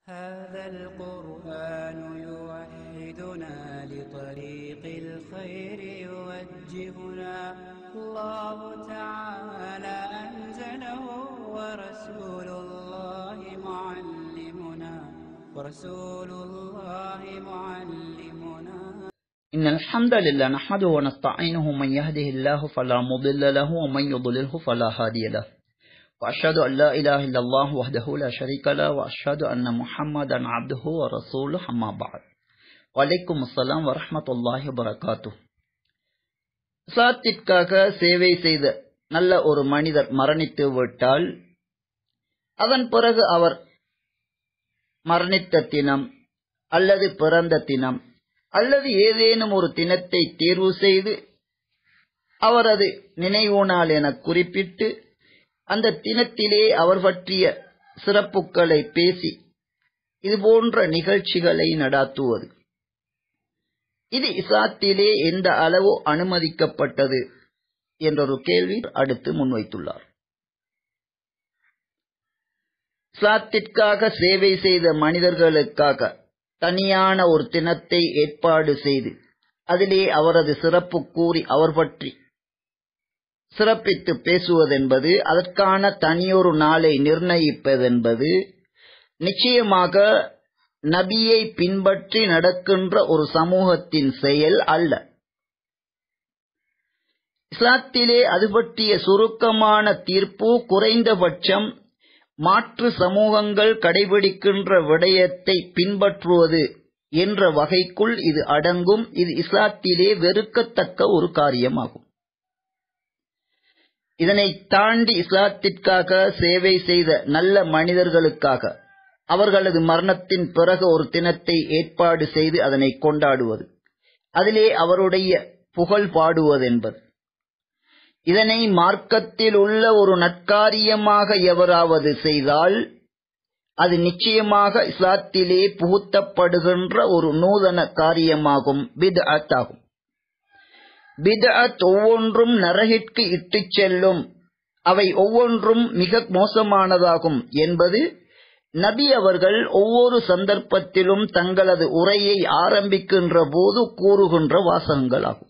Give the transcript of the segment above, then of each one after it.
هذا القرآن يوحدنا لطريق الخير يوجهنا الله تعالى أنزله ورسول الله معلمنا ورسول الله معلمنا إن الحمد لله نحمده ونستعينه من يهده الله فلا مضل له ومن يضلله فلا هادي له وأشهد أن لا إله إلا الله وحده لا شريك له وأشهد أن محمدا عبده ورسوله أما بعد وعليكم السلام ورحمة الله وبركاته சாத்திற்காக சேவை செய்த நல்ல ஒரு மனிதர் மரணித்து விட்டால் அதன் பிறகு அவர் மரணித்த தினம் அல்லது பிறந்த தினம் அல்லது ஏதேனும் ஒரு தினத்தை தேர்வு செய்து அவரது நினைவு நாள் என குறிப்பிட்டு அந்த தினத்திலே அவர் பற்றிய சிறப்புகளை பேசி இது போன்ற நிகழ்ச்சிகளை நடாத்துவது இது இஸ்லாத்திலே எந்த அளவு அனுமதிக்கப்பட்டது என்றொரு கேள்வி அடுத்து முன்வைத்துள்ளார் இஸ்லாத்திற்காக சேவை செய்த மனிதர்களுக்காக தனியான ஒரு தினத்தை ஏற்பாடு செய்து அதிலே அவரது சிறப்பு கூறி அவர் பற்றி சிறப்பித்து பேசுவதென்பது அதற்கான தனியொரு நாளை நிர்ணயிப்பதென்பது நிச்சயமாக நபியை பின்பற்றி நடக்கின்ற ஒரு சமூகத்தின் செயல் அல்ல இஸ்லாத்திலே அது பற்றிய சுருக்கமான தீர்ப்பு குறைந்தபட்சம் மாற்று சமூகங்கள் கடைபிடிக்கின்ற விடயத்தை பின்பற்றுவது என்ற வகைக்குள் இது அடங்கும் இது இஸ்லாத்திலே வெறுக்கத்தக்க ஒரு காரியமாகும் இதனை தாண்டி இஸ்லாத்திற்காக சேவை செய்த நல்ல மனிதர்களுக்காக அவர்களது மரணத்தின் பிறகு ஒரு தினத்தை ஏற்பாடு செய்து அதனை கொண்டாடுவது அதிலே அவருடைய புகழ் பாடுவதென்பது இதனை மார்க்கத்தில் உள்ள ஒரு நற்காரியமாக எவராவது செய்தால் அது நிச்சயமாக இஸ்லாத்திலே புகுத்தப்படுகின்ற ஒரு நூதன காரியமாகும் பித் ஆகும் பிதஅத் ஒவ்வொன்றும் நரகிற்கு இட்டுச் செல்லும் அவை ஒவ்வொன்றும் மிக மோசமானதாகும் என்பது நபி அவர்கள் ஒவ்வொரு சந்தர்ப்பத்திலும் தங்களது உரையை ஆரம்பிக்கின்ற போது கூறுகின்ற வாசகங்களாகும்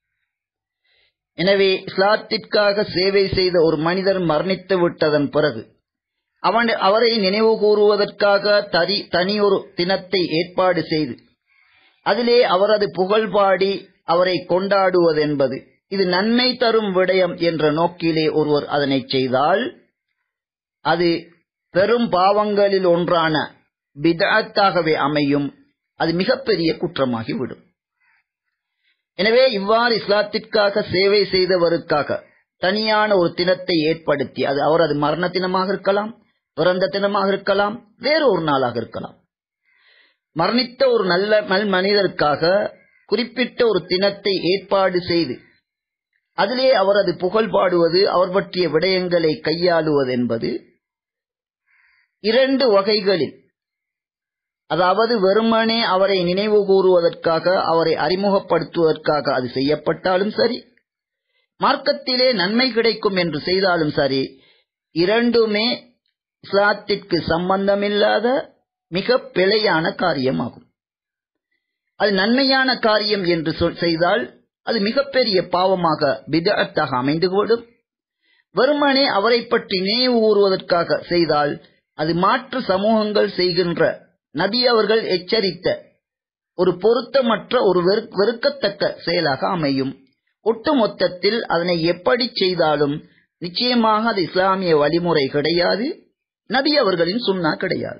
எனவே இஸ்லாத்திற்காக சேவை செய்த ஒரு மனிதர் மரணித்து விட்டதன் பிறகு அவன் அவரை நினைவு கூறுவதற்காக தனி தனியொரு தினத்தை ஏற்பாடு செய்து அதிலே அவரது புகழ் பாடி அவரை கொண்டாடுவதென்பது இது நன்மை தரும் விடயம் என்ற நோக்கிலே ஒருவர் அதனை செய்தால் அது பெரும் பாவங்களில் ஒன்றான பிதாத்தாகவே அமையும் அது மிகப்பெரிய குற்றமாகிவிடும் எனவே இவ்வாறு இஸ்லாத்திற்காக சேவை செய்தவருக்காக தனியான ஒரு தினத்தை ஏற்படுத்தி அது அவரது மரண தினமாக இருக்கலாம் பிறந்த தினமாக இருக்கலாம் வேறு ஒரு நாளாக இருக்கலாம் மரணித்த ஒரு நல்ல நல் மனிதருக்காக குறிப்பிட்ட ஒரு தினத்தை ஏற்பாடு செய்து அதிலே அவரது புகழ் பாடுவது அவர் பற்றிய விடயங்களை கையாளுவது என்பது இரண்டு வகைகளில் அதாவது வெறுமனே அவரை நினைவு கூறுவதற்காக அவரை அறிமுகப்படுத்துவதற்காக அது செய்யப்பட்டாலும் சரி மார்க்கத்திலே நன்மை கிடைக்கும் என்று செய்தாலும் சரி இரண்டுமே இஸ்லாத்திற்கு சம்பந்தமில்லாத மிக பிழையான காரியமாகும் அது நன்மையான காரியம் என்று செய்தால் அது மிகப்பெரிய பாவமாக பிதத்தாக அமைந்துவிடும் வெறுமனே அவரை பற்றி நினைவு கூறுவதற்காக செய்தால் அது மாற்று சமூகங்கள் செய்கின்ற நபி அவர்கள் எச்சரித்த ஒரு பொருத்தமற்ற ஒரு வெறுக்கத்தக்க செயலாக அமையும் ஒட்டுமொத்தத்தில் அதனை எப்படி செய்தாலும் நிச்சயமாக அது இஸ்லாமிய வழிமுறை கிடையாது நபி அவர்களின் சுண்ணா கிடையாது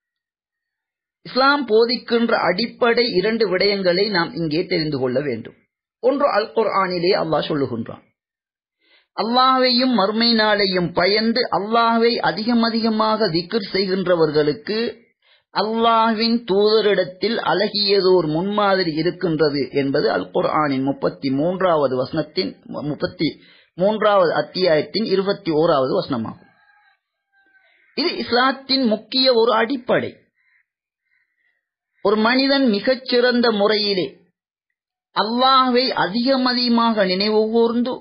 இஸ்லாம் போதிக்கின்ற அடிப்படை இரண்டு விடயங்களை நாம் இங்கே தெரிந்து கொள்ள வேண்டும் ஒன்று அல் குர்ஆனிலே அல்லாஹ் சொல்லுகின்றான் அல்லாஹையும் மறுமை நாளையும் பயந்து அல்லாஹை அதிகம் அதிகமாக திக்ர் செய்கின்றவர்களுக்கு அல்லாஹ்வின் தூதரிடத்தில் அழகியதோர் முன்மாதிரி இருக்கின்றது என்பது அல் குர்ஆனின் முப்பத்தி மூன்றாவது வசனத்தின் முப்பத்தி மூன்றாவது அத்தியாயத்தின் இருபத்தி ஓராவது வசனமாகும் இது இஸ்லாத்தின் முக்கிய ஒரு அடிப்படை ஒரு மனிதன் மிகச்சிறந்த முறையிலே அல்லாஹை அதிகம் அதிகமாக நினைவு கூர்ந்து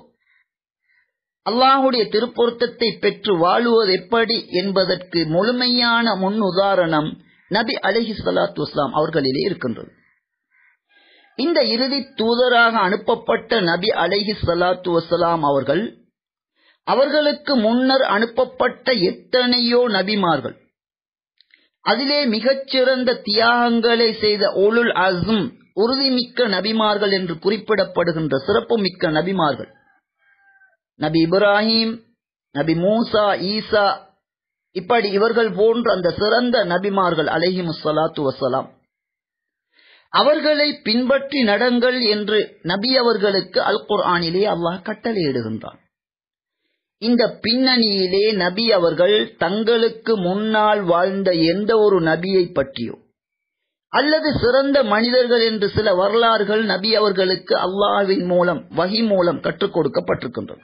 அல்லாஹுடைய திருப்பொருத்தத்தை பெற்று வாழுவது எப்படி என்பதற்கு முழுமையான முன் உதாரணம் நபி அலஹி சலாத்து வஸ்லாம் அவர்களிலே இருக்கின்றது இந்த இறுதி தூதராக அனுப்பப்பட்ட நபி அலைஹி சலாத்து வசலாம் அவர்கள் அவர்களுக்கு முன்னர் அனுப்பப்பட்ட எத்தனையோ நபிமார்கள் அதிலே மிகச்சிறந்த தியாகங்களை செய்த ஒலுல் அசும் உறுதிமிக்க நபிமார்கள் என்று குறிப்பிடப்படுகின்ற சிறப்பு மிக்க நபிமார்கள் நபி இப்ராஹிம் நபி மூசா ஈசா இப்படி இவர்கள் போன்ற அந்த சிறந்த நபிமார்கள் அலஹி முசலாத்து வசலாம் அவர்களை பின்பற்றி நடங்கள் என்று நபி அவர்களுக்கு அல் குர்ஆனிலே அல்லாஹ் கட்டளையிடுகின்றான் இந்த பின்னணியிலே நபி அவர்கள் தங்களுக்கு முன்னால் வாழ்ந்த எந்த ஒரு நபியை பற்றியோ அல்லது சிறந்த மனிதர்கள் என்று சில வரலாறுகள் நபி அவர்களுக்கு அல்லாஹ்வின் மூலம் வகி மூலம் கற்றுக் கொடுக்கப்பட்டிருக்கின்றன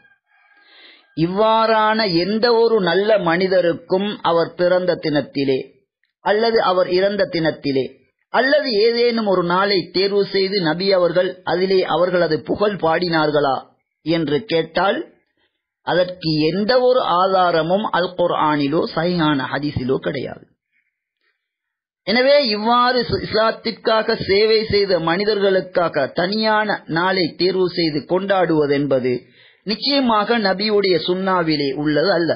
இவ்வாறான எந்த ஒரு நல்ல மனிதருக்கும் அவர் பிறந்த தினத்திலே அல்லது அவர் இறந்த தினத்திலே அல்லது ஏதேனும் ஒரு நாளை தேர்வு செய்து நபி அவர்கள் அதிலே அவர்களது புகழ் பாடினார்களா என்று கேட்டால் அதற்கு எந்த ஒரு ஆதாரமும் அல் குர்ஆனிலோ சைஹான ஹதீஸிலோ கிடையாது எனவே இவ்வாறு இஸ்லாத்திற்காக சேவை செய்த மனிதர்களுக்காக தனியான நாளை தேர்வு செய்து கொண்டாடுவது என்பது நிச்சயமாக நபியுடைய சுண்ணாவிலே உள்ளது அல்ல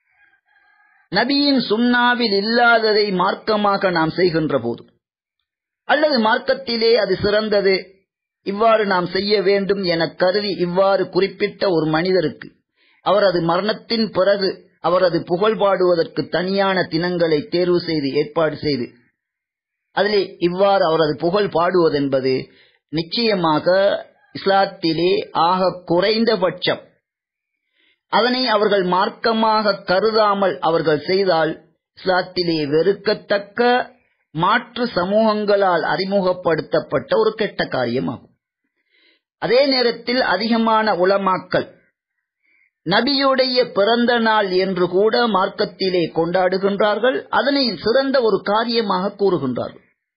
நபியின் சுண்ணாவில் இல்லாததை மார்க்கமாக நாம் செய்கின்ற போது அல்லது மார்க்கத்திலே அது சிறந்தது இவ்வாறு நாம் செய்ய வேண்டும் என கருதி இவ்வாறு குறிப்பிட்ட ஒரு மனிதருக்கு அவரது மரணத்தின் பிறகு அவரது புகழ் பாடுவதற்கு தனியான தினங்களை தேர்வு செய்து ஏற்பாடு செய்து அதிலே இவ்வாறு அவரது புகழ் பாடுவதென்பது நிச்சயமாக இஸ்லாத்திலே ஆக குறைந்தபட்சம் அதனை அவர்கள் மார்க்கமாக கருதாமல் அவர்கள் செய்தால் இஸ்லாத்திலே வெறுக்கத்தக்க மாற்று சமூகங்களால் அறிமுகப்படுத்தப்பட்ட ஒரு கெட்ட காரியமாகும் அதே நேரத்தில் அதிகமான உலமாக்கல் நபியுடைய பிறந்த நாள் என்று கூட மார்க்கத்திலே கொண்டாடுகின்றார்கள் அதனை சிறந்த ஒரு காரியமாக கூறுகின்றார்கள்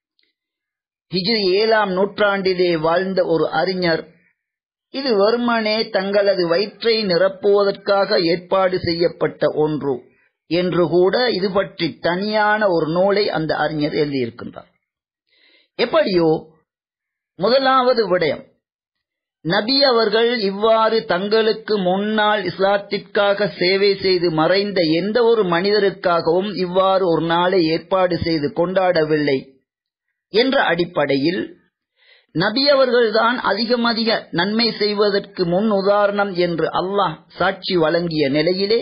ஹிஜ்ரி ஏழாம் நூற்றாண்டிலே வாழ்ந்த ஒரு அறிஞர் இது வெறுமனே தங்களது வயிற்றை நிரப்புவதற்காக ஏற்பாடு செய்யப்பட்ட ஒன்று என்று கூட இது பற்றி தனியான ஒரு நூலை அந்த அறிஞர் எழுதியிருக்கின்றார் எப்படியோ முதலாவது விடயம் நபி அவர்கள் இவ்வாறு தங்களுக்கு முன்னால் இஸ்லாத்திற்காக சேவை செய்து மறைந்த எந்த ஒரு மனிதருக்காகவும் இவ்வாறு ஒரு நாளை ஏற்பாடு செய்து கொண்டாடவில்லை என்ற அடிப்படையில் நபி அவர்கள்தான் அதிகம் அதிக நன்மை செய்வதற்கு முன் உதாரணம் என்று அல்லாஹ் சாட்சி வழங்கிய நிலையிலே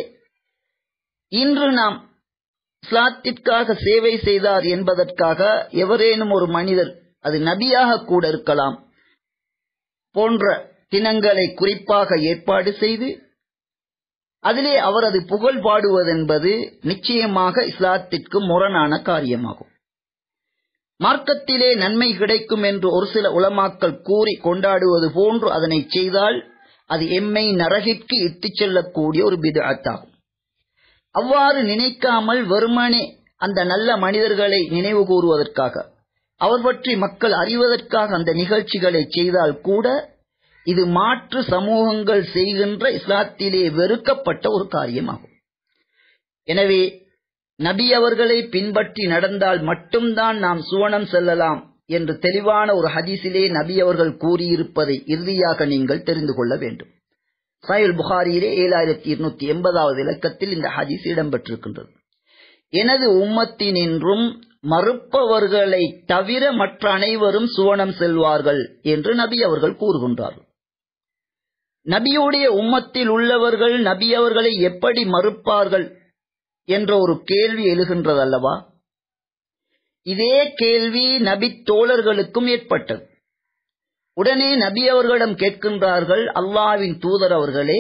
இன்று நாம் இஸ்லாத்திற்காக சேவை செய்தார் என்பதற்காக எவரேனும் ஒரு மனிதர் அது நபியாக கூட இருக்கலாம் போன்ற தினங்களை குறிப்பாக ஏற்பாடு செய்து அதிலே அவரது புகழ் பாடுவதென்பது நிச்சயமாக இஸ்லாத்திற்கு முரணான காரியமாகும் மார்க்கத்திலே நன்மை கிடைக்கும் என்று ஒரு சில உலமாக்கள் கூறி கொண்டாடுவது போன்று அதனை செய்தால் அது எம்மை நரகிற்கு இட்டுச் செல்லக்கூடிய ஒரு பிதாத்தாகும் அவ்வாறு நினைக்காமல் வெறுமனே அந்த நல்ல மனிதர்களை நினைவு கூறுவதற்காக அவர் பற்றி மக்கள் அறிவதற்காக அந்த நிகழ்ச்சிகளை செய்தால் கூட இது மாற்று சமூகங்கள் செய்கின்ற இஸ்லாத்திலே வெறுக்கப்பட்ட ஒரு காரியமாகும் எனவே நபி அவர்களை பின்பற்றி நடந்தால் மட்டும்தான் நாம் சுவனம் செல்லலாம் என்று தெளிவான ஒரு ஹதீஸிலே நபி அவர்கள் கூறியிருப்பதை இறுதியாக நீங்கள் தெரிந்து கொள்ள வேண்டும் சாயுல் புகாரியிலே ஏழாயிரத்தி இருநூத்தி எண்பதாவது இலக்கத்தில் இந்த ஹதீஸ் இடம்பெற்றிருக்கின்றது எனது உம்மத்தினின்றும் மறுப்பவர்களை தவிர மற்ற அனைவரும் சுவனம் செல்வார்கள் என்று நபி அவர்கள் கூறுகின்றார்கள் நபியுடைய உம்மத்தில் உள்ளவர்கள் நபி அவர்களை எப்படி மறுப்பார்கள் என்ற ஒரு கேள்வி எழுகின்றதல்லவா இதே கேள்வி நபி தோழர்களுக்கும் ஏற்பட்டது உடனே நபி அவர்களிடம் கேட்கின்றார்கள் அல்லாவின் தூதர் அவர்களே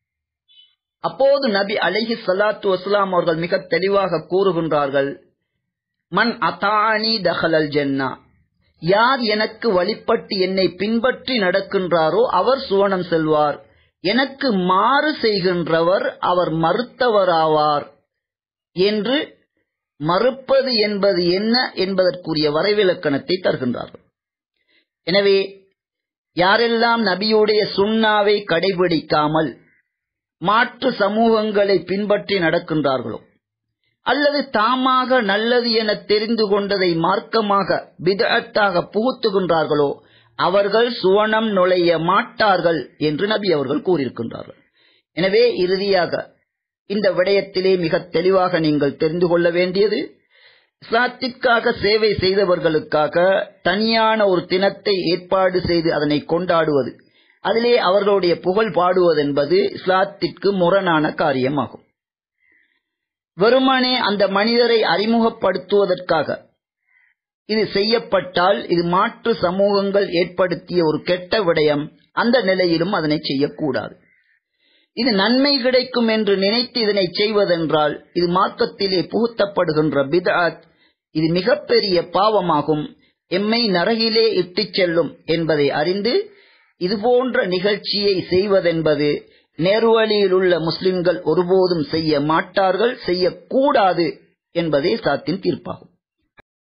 அப்போது நபி அலைஹி சலாத்து வஸ்லாம் அவர்கள் மிக தெளிவாக கூறுகின்றார்கள் மன் அதானி தஹலல் ஜன்னா யார் எனக்கு வழிபட்டு என்னை பின்பற்றி நடக்கின்றாரோ அவர் சுவனம் செல்வார் எனக்கு மாறு செய்கின்றவர் அவர் மறுத்தவராவார் என்று மறுப்பது என்பது என்ன என்பதற்குரிய வரைவிலக்கணத்தை தருகின்றார்கள் எனவே யாரெல்லாம் நபியுடைய சுண்ணாவை கடைபிடிக்காமல் மாற்று சமூகங்களை பின்பற்றி நடக்கின்றார்களோ அல்லது தாமாக நல்லது என தெரிந்து கொண்டதை மார்க்கமாக பிதஅத்தாக புகுத்துகின்றார்களோ அவர்கள் சுவனம் நுழைய மாட்டார்கள் என்று நபி அவர்கள் கூறியிருக்கின்றார்கள் எனவே இறுதியாக இந்த விடயத்திலே மிக தெளிவாக நீங்கள் தெரிந்து கொள்ள வேண்டியது இஸ்லாத்திற்காக சேவை செய்தவர்களுக்காக தனியான ஒரு தினத்தை ஏற்பாடு செய்து அதனை கொண்டாடுவது அதிலே அவர்களுடைய புகழ் பாடுவது என்பது இஸ்லாத்திற்கு முரணான காரியமாகும் வெறுமனே அந்த மனிதரை அறிமுகப்படுத்துவதற்காக இது செய்யப்பட்டால் இது மாற்று சமூகங்கள் ஏற்படுத்திய ஒரு கெட்ட விடயம் அந்த நிலையிலும் அதனை செய்யக்கூடாது இது நன்மை கிடைக்கும் என்று நினைத்து இதனை செய்வதென்றால் இது மார்க்கத்திலே புகுத்தப்படுகின்ற பிதாத் இது மிகப்பெரிய பாவமாகும் எம்மை நரகிலே இட்டுச் செல்லும் என்பதை அறிந்து இதுபோன்ற நிகழ்ச்சியை செய்வதென்பது நேர்வழியில் உள்ள முஸ்லிம்கள் ஒருபோதும் செய்ய மாட்டார்கள் செய்யக்கூடாது என்பதே சாத்தின் தீர்ப்பாகும்